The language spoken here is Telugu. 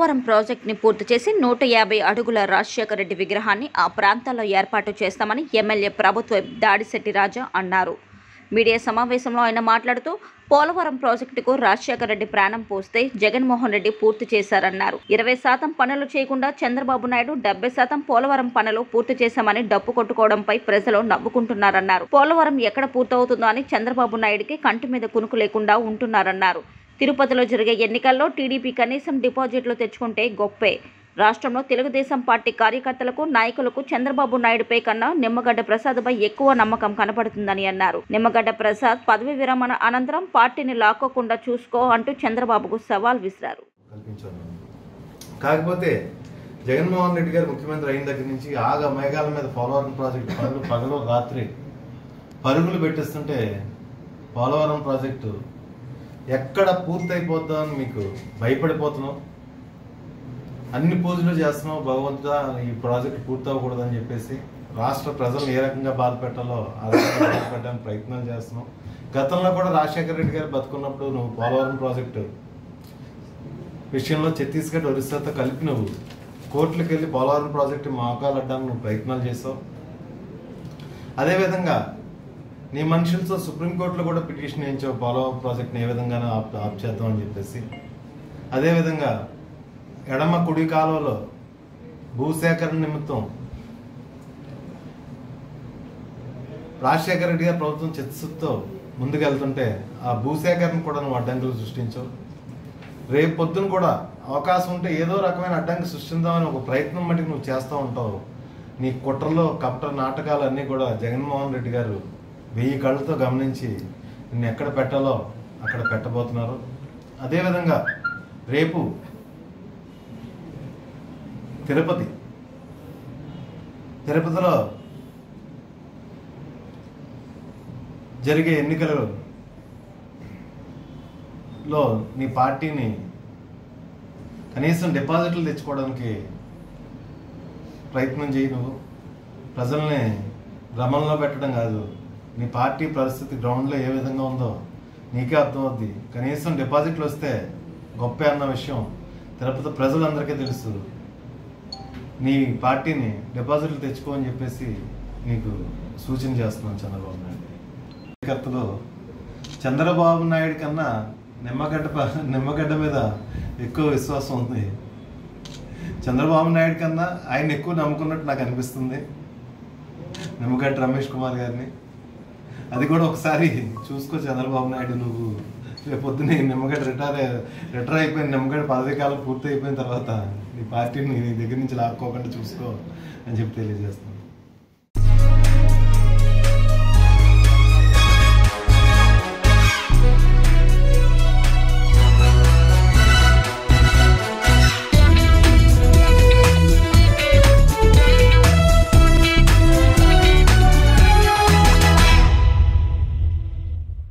పోలవరం ప్రాజెక్టుని పూర్తి చేసి నూట యాభై అడుగుల రాజశేఖర రెడ్డి విగ్రహాన్ని ఆ ప్రాంతాల్లో ఏర్పాటు చేస్తామని ఎమ్మెల్యే ప్రభుత్వ దాడిశెట్టి రాజా అన్నారు మీడియా సమావేశంలో ఆయన మాట్లాడుతూ పోలవరం ప్రాజెక్టుకు రాజశేఖర రెడ్డి ప్రాణం పోస్తే జగన్మోహన్ రెడ్డి పూర్తి చేశారన్నారు ఇరవై శాతం పనులు చేయకుండా చంద్రబాబు నాయుడు డెబ్బై శాతం పోలవరం పనులు పూర్తి చేశామని డప్పు కొట్టుకోవడంపై ప్రజలు నవ్వుకుంటున్నారన్నారు పోలవరం ఎక్కడ పూర్తవుతుందో అని చంద్రబాబు నాయుడికి కంటి మీద కునుకు లేకుండా ఉంటున్నారన్నారు తిరుపతిలో జరిగే ఎన్నికల్లో టీడీపీ కనీసం డిపాజిట్లు తెచ్చుకుంటే గొప్పే రాష్ట్రంలో తెలుగుదేశం పార్టీ కార్యకర్తలకు నాయకులకు చంద్రబాబు నాయుడుపై కన్నా నిమ్మగడ్డ ప్రసాద్పై ఎక్కువ నమ్మకం కనపడుతుందని అన్నారు నిమ్మగడ్డ ప్రసాద్ పదవి విరమణ అనంతరం పార్టీని లాక్కోకుండా చూసుకో అంటూ చంద్రబాబుకు సవాల్ విసిరారు కల్పించారు కాకపోతే జగన్మోహన్ రెడ్డి గారు ముఖ్యమంత్రి అయిన దగ్గర నుంచి ఆగ మేఘాల మీద పోలవరం ప్రాజెక్టు పనులు పగలు రాత్రి పరుగులు పెట్టిస్తుంటే పోలవరం ప్రాజెక్టు ఎక్కడ పూర్తయిపోద్దా అని మీకు భయపడిపోతున్నాం అన్ని పూజలు చేస్తున్నాం భగవంతుడా ఈ ప్రాజెక్ట్ పూర్తవకూడదని చెప్పేసి రాష్ట్ర ప్రజలను ఏ రకంగా బాధ పెట్టాలో ఆ రకంగా బాధ పెట్టడానికి ప్రయత్నం చేస్తున్నాం గతంలో కూడా రాజశేఖర రెడ్డి గారు బతుకున్నప్పుడు నువ్వు పోలవరం ప్రాజెక్టు విషయంలో ఛత్తీస్గఢ్ ఒరిస్సాతో కలిపి నువ్వు కోర్టులకు వెళ్ళి పోలవరం ప్రాజెక్టు మోకాలు అడ్డానికి నువ్వు ప్రయత్నాలు చేసావు అదేవిధంగా నీ మనుషులతో సుప్రీంకోర్టులో కూడా పిటిషన్ వేయించావు పోలవరం ప్రాజెక్ట్ని ఏ విధంగానూ ఆప్ ఆప్ చేద్దామని చెప్పేసి అదేవిధంగా ఎడమ కుడి కాలువలో భూసేకరణ నిమిత్తం రాజశేఖర రెడ్డి గారి ప్రభుత్వం చిత్తశుద్ధితో ముందుకెళ్తుంటే ఆ భూసేకరణ కూడా నువ్వు అడ్డంకులు సృష్టించావు రేపు పొద్దున కూడా అవకాశం ఉంటే ఏదో రకమైన అడ్డంకి సృష్టిందామని ఒక ప్రయత్నం మటుకు నువ్వు చేస్తూ ఉంటావు నీ కుట్రలో కపట నాటకాలన్నీ కూడా జగన్మోహన్ రెడ్డి గారు వెయ్యి కళ్ళతో గమనించి నిన్ను ఎక్కడ పెట్టాలో అక్కడ పెట్టబోతున్నారు అదేవిధంగా రేపు తిరుపతి తిరుపతిలో జరిగే ఎన్నికలు లో నీ పార్టీని కనీసం డిపాజిట్లు తెచ్చుకోవడానికి ప్రయత్నం చేయి నువ్వు ప్రజల్ని భ్రమంలో పెట్టడం కాదు నీ పార్టీ పరిస్థితి గ్రౌండ్లో ఏ విధంగా ఉందో నీకే అర్థమవుద్ది కనీసం డిపాజిట్లు వస్తే గొప్ప అన్న విషయం తిరుపతి ప్రజలందరికీ తెలుసు నీ పార్టీని డిపాజిట్లు తెచ్చుకో అని చెప్పేసి నీకు సూచన చేస్తున్నాను చంద్రబాబు నాయుడు కార్యకర్తలు చంద్రబాబు నాయుడు కన్నా నిమ్మగడ్డ ప- నిమ్మగడ్డ మీద ఎక్కువ విశ్వాసం ఉంది చంద్రబాబు నాయుడు కన్నా ఆయన ఎక్కువ నమ్ముకున్నట్టు నాకు అనిపిస్తుంది నిమ్మగడ్డ రమేష్ కుమార్ గారిని అది కూడా ఒకసారి చూసుకో చంద్రబాబు నాయుడు నువ్వు రేపు పొద్దున్నే నిమ్మగడ్డ రిటైర్ రిటైర్ అయిపోయిన నిమ్మగడ్డ పదవి కాలం పూర్తి అయిపోయిన తర్వాత నీ పార్టీని నీ దగ్గర నుంచి లాక్కోకుండా చూసుకో అని చెప్పి తెలియజేస్తాను